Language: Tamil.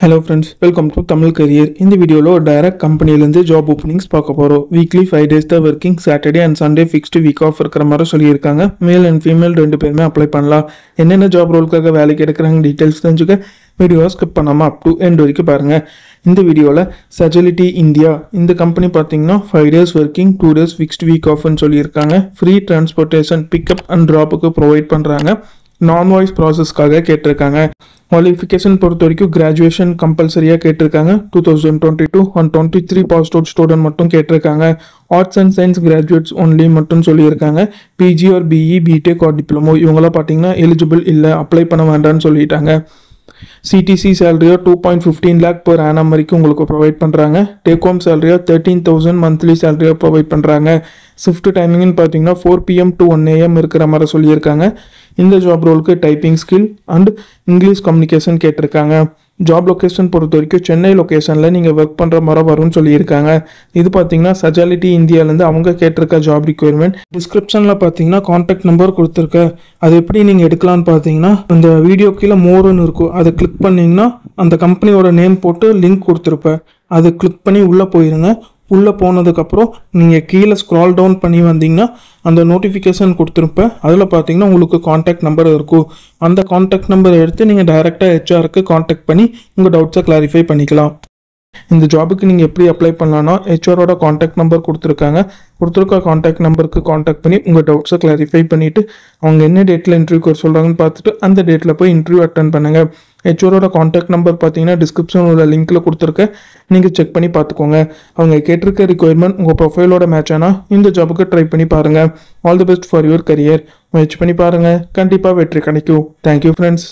hello friends welcome to Tamil career இந்த வீடியோவில் ஒரு டைரக்ட் கம்பெனிலேருந்து ஜாப் ஓப்பனிங்ஸ் பார்க்க போகிறோம் வீக்லி ஃபைவ் டேஸ் தான் working Saturday and Sunday fixed week off இருக்கிற மாதிரி சொல்லியிருக்காங்க மேல் அண்ட் ஃபீமேல் ரெண்டு பேருமே அப்ளை பண்ணலாம் என்னென்ன ஜாப் ரோலுக்காக வேலைக்கு எடுக்கிறாங்க டீட்டெயில்ஸ் தெரிஞ்சுக்க வீடியோவை ஸ்கிப் பண்ணாமல் அப் டு எண்ட் வரைக்கும் பாருங்கள் இந்த வீடியோவில் சஜலிட்டி இந்தியா இந்த கம்பெனி பார்த்தீங்கன்னா five days working two days fixed week ஆஃப்னு சொல்லியிருக்காங்க ஃப்ரீ டிரான்ஸ்போர்ட்டேஷன் பிக்கப் அண்ட் ட்ராப்புக்கு ப்ரொவைட் பண்ணுறாங்க நான் வாய்ஸ் ப்ராசஸ்க்காக கேட்டிருக்காங்க குவாலிஃபிகேஷன் பொறுத்த வரைக்கும் கிராஜுவேஷன் கம்பல்சரியாக கேட்டிருக்காங்க two thousand twenty two and twenty three pass out student மட்டும் கேட்டிருக்காங்க arts and science graduates only மட்டும் சொல்லியிருக்காங்க PG or BE BTech or diploma இவங்களாம் பார்த்தீங்கன்னா எலிஜிபிள் இல்லை அப்ளை பண்ண வேண்டாம்னு சொல்லிட்டாங்க சிடிசி சேலரியோ two point fifteen lakh per annum வரைக்கும் உங்களுக்கு ப்ரொவைட் பண்ணுறாங்க டேக் ஹோம் சேலரியோ தேர்ட்டீன் தௌசண்ட் மந்த்லி சேலரியோ ப்ரொவைட் பண்ணுறாங்க ஷிஃப்ட் டைமிங்னு பார்த்தீங்கன்னா four PM to one AM இருக்கிற மாதிரி சொல்லியிருக்காங்க இந்த ஜாப் ரோலுக்கு typing skill and English communication கேட்டிருக்காங்க ஜாப் லொக்கேஷன் பொறுத்த வரைக்கும் சென்னை லொக்கேஷனில் நீங்கள் ஒர்க் பண்ணுற மாதிரி வரும்னு சொல்லியிருக்காங்க இது பார்த்தீங்கன்னா சஜாலிட்டி இந்தியாவிலேருந்து அவங்க கேட்டிருக்க ஜாப் ரிக்யொயர்மெண்ட் டிஸ்கிரிப்ஷனில் பார்த்தீங்கன்னா காண்டாக்ட் நம்பர் கொடுத்துருக்க அது எப்படி நீங்கள் எடுக்கலாம்னு பார்த்தீங்கன்னா அந்த வீடியோ கீழே மோருன்னு இருக்கும் அதை கிளிக் பண்ணிங்கன்னா அந்த கம்பெனியோட நேம் போட்டு லிங்க் கொடுத்துருப்பேன் அதை கிளிக் பண்ணி உள்ளே போயிருங்க உள்ளே போனதுக்கப்புறம் நீங்கள் கீழே ஸ்க்ரால் டவுன் பண்ணி வந்தீங்கன்னா அந்த நோட்டிஃபிகேஷன் கொடுத்துருப்பேன் அதில் பார்த்தீங்கன்னா உங்களுக்கு காண்டாக்ட் நம்பர் இருக்கும் அந்த காண்டாக்ட் நம்பரை எடுத்து நீங்கள் டைரெக்டாக ஹெச்ஆருக்கு காண்டாக்ட் பண்ணி உங்கள் டவுட்ஸை கிளாரிஃபை பண்ணிக்கலாம் இந்த ஜாபுக்கு நீங்கள் எப்படி அப்ளை பண்ணலாம்னா ஹெச்ஆரோட காண்டாக்ட் நம்பர் கொடுத்துருக்காங்க கொடுத்துருக்க காண்டாக்ட் நம்பருக்கு காண்டாக்ட் பண்ணி உங்கள் டவுட்ஸை கிளாரிஃபை பண்ணிவிட்டு அவங்க என்ன டேட்டில் இன்டர்வியூ சொல்கிறாங்கன்னு பார்த்துட்டு அந்த டேட்டில் போய் இன்டர்வியூ அட்டன் பண்ணுங்கள் ஹெச்ஓரோட காண்டாக்ட் நம்பர் பார்த்தீங்கன்னா டிஸ்கிரிப்ஷன் உள்ள லிங்க்கில் கொடுத்துருக்கேன் நீங்கள் செக் பண்ணி பார்த்துக்கோங்க அவங்க கேட்டிருக்க ரிக்குவயர்மெண்ட் உங்கள் ப்ரொஃபைலோட மேட்ச் ஆனால் இந்த ஜாபுக்கு ட்ரை பண்ணி பாருங்கள் all the best for your career முயற்சி பண்ணி பாருங்கள் கண்டிப்பாக வெற்றி கிடைக்கும் தேங்க்யூ ஃப்ரெண்ட்ஸ்